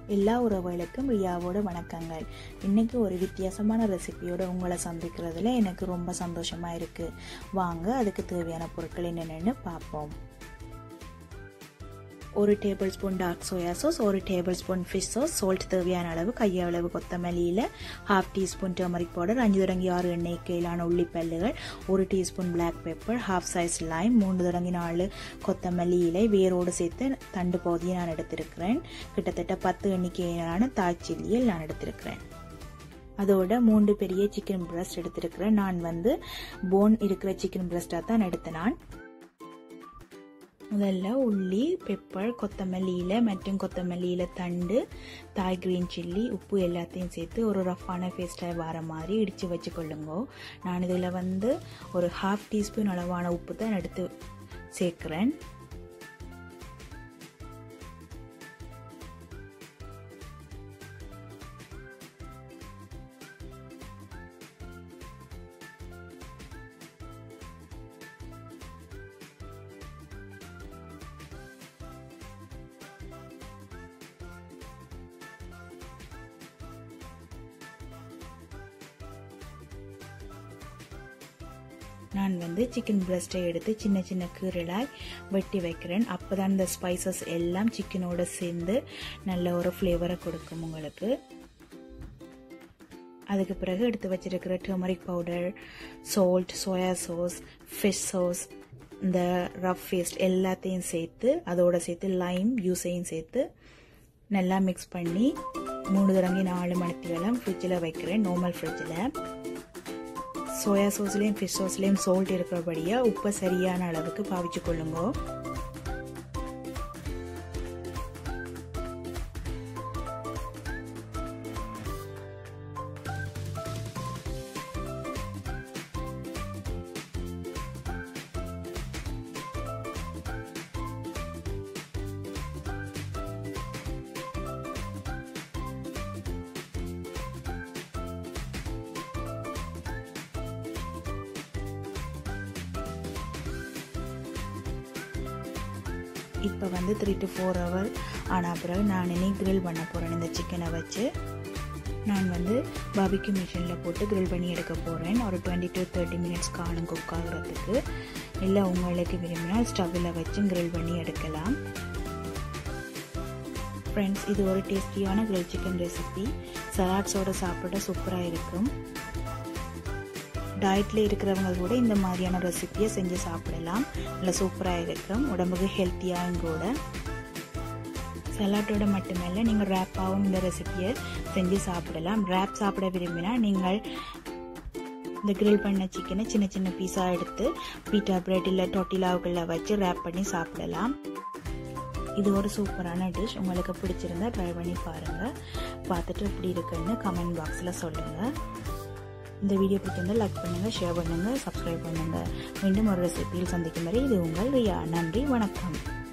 எல்லா உறவுகளுக்கும் ரியாவோட வணக்கங்கள் இன்னைக்கு ஒரு வித்தியாசமான ரெசிபியோட உங்களை சந்திக்கிறதுல எனக்கு ரொம்ப சந்தோஷமா இருக்கு வாங்க அதுக்கு தேவையான பொருட்கள் என்னென்னு பார்ப்போம் ஒரு table spoon dark soya sauce ஒரு table spoon fish sauce salt தேவையான அளவு கையளவு கொத்தமல்லியில் ஹாஃப் டீஸ்பூன் டர்மரிக் பவுடர் அஞ்சு தொடங்கி ஆறு எண்ணெய் கீழான உள்ளிப்பல்லுகள் ஒரு teaspoon black pepper half size lime மூன்று தொடங்கி நாலு கொத்தமல்லி இலை வேரோடு சேர்த்து தண்டு பகுதியை நான் எடுத்திருக்கிறேன் கிட்டத்தட்ட பத்து எண்ணிக்கையிலான தாய்ச்சில்லியில் நான் எடுத்திருக்கிறேன் அதோட மூன்று பெரிய சிக்கன் பிரஸ்ட் எடுத்திருக்கிறேன் நான் வந்து போன் இருக்கிற சிக்கன் பிரஸ்டாக தான் எடுத்தேன் நான் முதல்ல உள்ளி பெப்பர் கொத்தமல்லியில் மற்றும் கொத்தமல்லியில் தண்டு தாய் கிரீன் சில்லி உப்பு எல்லாத்தையும் சேர்த்து ஒரு ரஃப்பான பேஸ்ட்டாக வர மாதிரி இடித்து வச்சுக்கொள்ளுங்க நான் இதில் வந்து ஒரு ஹாஃப் டீஸ்பூன் அளவான உப்பு தான் எடுத்து சேர்க்குறேன் நான் வந்து சிக்கன் பிரஸ்ட்டை எடுத்து சின்ன சின்ன கீரலாய் வெட்டி வைக்கிறேன் அப்போ தான் இந்த ஸ்பைசஸ் எல்லாம் சிக்கனோட சேர்ந்து நல்ல ஒரு ஃப்ளேவரை கொடுக்கும் உங்களுக்கு அதுக்கு பிறகு எடுத்து வச்சிருக்கிற turmeric powder salt soya sauce fish sauce இந்த ரஃப் பேஸ்ட் எல்லாத்தையும் சேர்த்து அதோட சேர்த்து லைம் ஜூஸையும் சேர்த்து நல்லா மிக்ஸ் பண்ணி மூணு தடவை நாலு மணித்தியெல்லாம் ஃப்ரிட்ஜில் வைக்கிறேன் நார்மல் ஃப்ரிட்ஜில் சோயா சாஸ்லேயும் ஃபிஷ் சாஸ்லேயும் சால்ட் இருக்கிறபடியாக உப்பை சரியான அளவுக்கு பாவிச்சு கொள்ளுங்க இப்போ வந்து த்ரீ டு ஃபோர் ஹவர் ஆன பிறகு நான் இனி கிரில் பண்ண போகிறேன் இந்த சிக்கனை வச்சு நான் வந்து பாபிக்கு மிஷினில் போட்டு கிரில் பண்ணி எடுக்க போகிறேன் ஒரு டுவெண்ட்டி டு தேர்ட்டி மினிட்ஸ் காணும் குக் ஆகுறதுக்கு இல்லை உங்களுக்கு விரும்பினால் ஸ்டவ்வில் வச்சு கிரில் பண்ணி எடுக்கலாம் ஃப்ரெண்ட்ஸ் இது ஒரு டேஸ்டியான கிரில் சிக்கன் ரெசிபி சலாட்ஸோடு சாப்பிட சூப்பராக இருக்கும் டயட்டில் இருக்கிறவங்க கூட இந்த மாதிரியான ரெசிப்பியை செஞ்சு சாப்பிடலாம் நல்லா சூப்பராக இருக்கும் உடம்புக்கு ஹெல்த்தியாகவும் கூட சலாட்டோட மட்டுமல்ல நீங்கள் ரேப்பாகவும் இந்த ரெசிப்பியை செஞ்சு சாப்பிடலாம் ரேப் சாப்பிட விரும்பினா நீங்கள் இந்த கிரில் பண்ண சிக்கனை சின்ன சின்ன பீஸாக எடுத்து பீட்டா பிரெட் இல்லை டொட்டிலாவுகளில் வச்சு ரேப் பண்ணி சாப்பிடலாம் இது ஒரு சூப்பரான டிஷ் உங்களுக்கு பிடிச்சிருந்தா ட்ரை பண்ணி பாருங்கள் பார்த்துட்டு எப்படி இருக்குன்னு கமெண்ட் பாக்ஸில் சொல்லுங்கள் இந்த வீடியோ பிடிச்சிருந்தால் லைக் பண்ணுங்கள் ஷேர் பண்ணுங்கள் சப்ஸ்கிரைப் பண்ணுங்கள் மீண்டும் ஒரு ரெசிபியில் சந்திக்கும் வரை இது உங்கள் ரியா நன்றி வணக்கம்